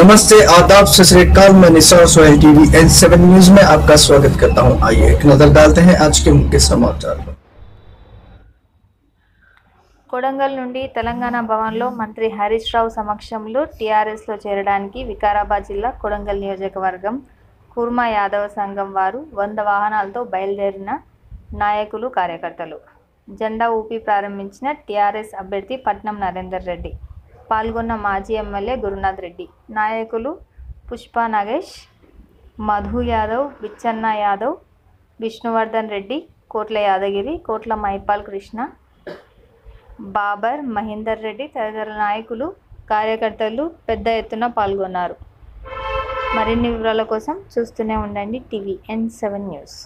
नमस्ते आदाब सत श्रीकाल मैं Nisar Sohail TV N seven news में आपका स्वागत करता हूं आइए एक नजर डालते हैं आज के मुख्य समाचार पर కొడంగల్ నుండి తెలంగాణ భవన్లో మంత్రి హరీష్ రావు సమక్షంలో టీఆర్ఎస్లో చేరడానికి వికారాబాద్ జిల్లా కొడంగల్ నియోజకవర్గం కుర్మా యాదవ సంఘం వారు వంద వాహనాలతో బయలుదేరిన నాయకులు కార్యకర్తలు జెండా ఊపి ప్రారంభించిన టీఆర్ఎస్ అభ్యర్థి పట్నం నరేందర్ రెడ్డి పాల్గొన్న మాజీ ఎమ్మెల్యే గురునాథ్ రెడ్డి నాయకులు పుష్ప నాగేష్ మధు యాదవ్ బిచ్చన్న యాదవ్ విష్ణువర్ధన్ రెడ్డి కోట్ల యాదగిరి కోట్ల మైపాల్ కృష్ణ బాబర్ మహేందర్ రెడ్డి తదితర నాయకులు కార్యకర్తలు పెద్ద ఎత్తున పాల్గొన్నారు మరిన్ని వివరాల కోసం చూస్తూనే ఉండండి టీవీ ఎన్ సెవెన్ న్యూస్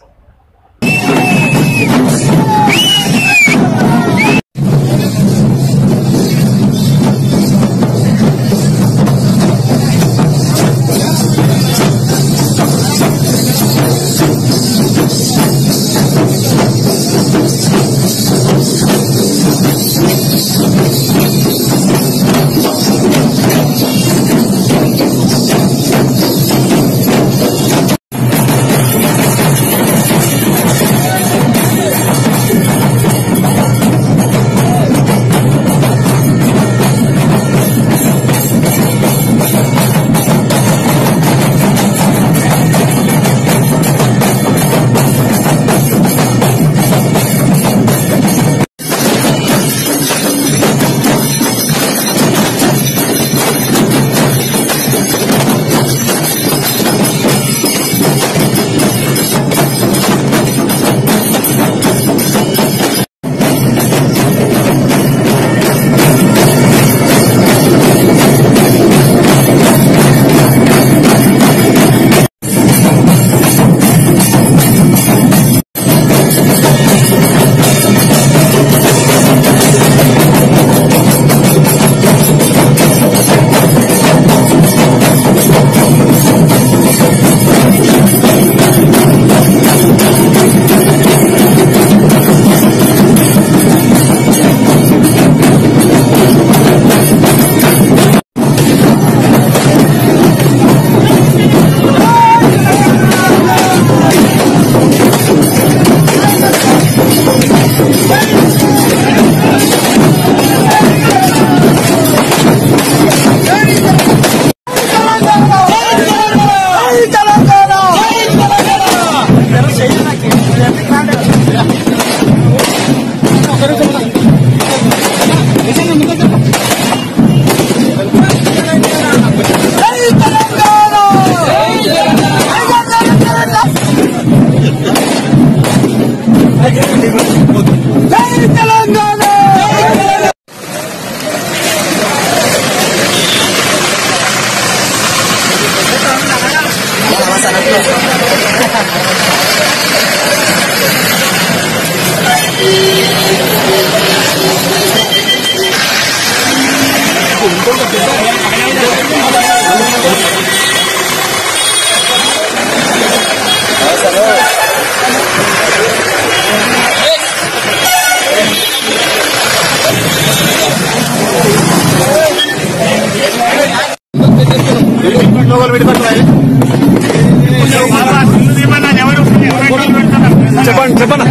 చెప్పండి చెప్పండి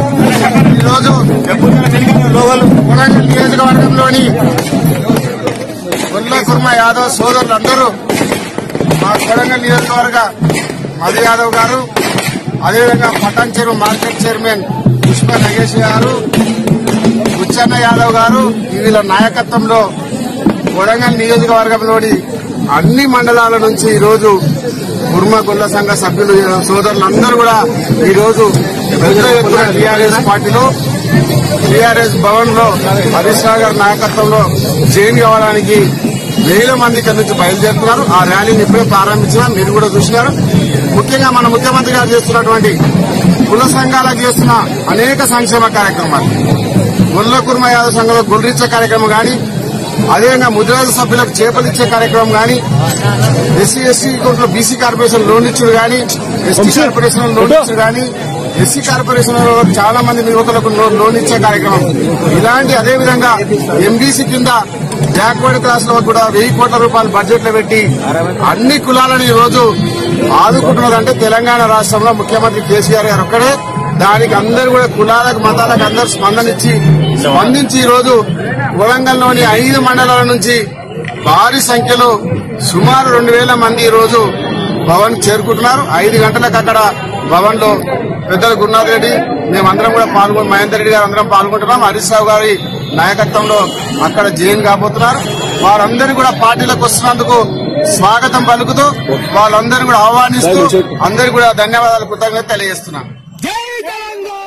ఈరోజు కొడంగల్ నియోజకవర్గంలోని గొల్ల కుర్మ యాదవ్ సోదరులందరూ మా కొడంగల్ నియోజకవర్గ మధు యాదవ్ గారు అదేవిధంగా పటాన్ చెరువు మార్కెట్ చైర్మన్ పుష్ప నగేష్ గారు బుచ్చన్న యాదవ్ గారు వీళ్ళ నాయకత్వంలో కొడంగల్ నియోజకవర్గంలోని అన్ని మండలాల నుంచి ఈరోజు కుర్మ గొల్ల సంఘ సభ్యులు సోదరులందరూ కూడా ఈరోజు పెద్ద ఎత్తున టీఆర్ఎస్ పార్టీలో టీఆర్ఎస్ భవన్ లో హరీష్ రావు గారి నాయకత్వంలో జైన్ కావడానికి వేల మంది ఇక్కడి నుంచి బయలుదేరుతున్నారు ఆ ర్యాలీని ఇప్పుడే ప్రారంభించిన మీరు కూడా చూసినారు ముఖ్యంగా మన ముఖ్యమంత్రి గారు చేస్తున్నటువంటి కుల సంఘాలకు చేస్తున్న అనేక సంక్షేమ కార్యక్రమాలు గొల్ల కుర్మ యాదవ్ సంఘంలో గుర్రిచ్చే కార్యక్రమం కానీ అదేవిధంగా ముద్రాజ సభ్యులకు చేపలు ఇచ్చే కార్యక్రమం కానీ ఎస్సీ ఎస్టీ కోర్టులో బీసీ కార్పొరేషన్ లోన్ ఇచ్చుడు కానీ ఎస్టీ కార్పొరేషన్ లోన్ ఇచ్చుడు కానీ ఎస్సీ కార్పొరేషన్ లో చాలా మంది యువకులకు లో- లోన్ ఇచ్చే కార్యక్రమం ఇలాంటి అదే విధంగా ఎంబీసీ కింద బ్యాక్వర్డ్ క్లాస్ లో కూడా వెయ్యి కోట్ల రూపాయలు బడ్జెట్ లో పెట్టి అన్ని కులాలను ఈ రోజు ఆదుకుంటున్నదంటే తెలంగాణ రాష్ట్రంలో ముఖ్యమంత్రి కేసీఆర్ గారు ఒక్కడే దానికి అందరూ కూడా కులాలకు మతాలకు అందరూ స్పందనిచ్చి స్పందించి ఈ రోజు వరంగల్లోని ఐదు మండలాల నుంచి భారీ సంఖ్యలో సుమారు రెండు వేల మంది ఈ రోజు భవన్ చేరుకుంటున్నారు ఐదు గంటలకు అక్కడ భవన్ లో పెద్దలు గురునాథ్ రెడ్డి మేమందరం కూడా పాల్గొని మహేందర్ రెడ్డి గారు అందరం పాల్గొంటున్నాం హరీష్ రావు గారి నాయకత్వంలో అక్కడ జైన్ కాబోతున్నారు వారందరినీ కూడా పార్టీలకు వస్తున్నందుకు స్వాగతం పలుకుతూ వాళ్ళందరినీ కూడా ఆహ్వానిస్తూ అందరికీ కూడా ధన్యవాదాలు కృతజ్ఞత తెలియజేస్తున్నాం జై తెలంగాణ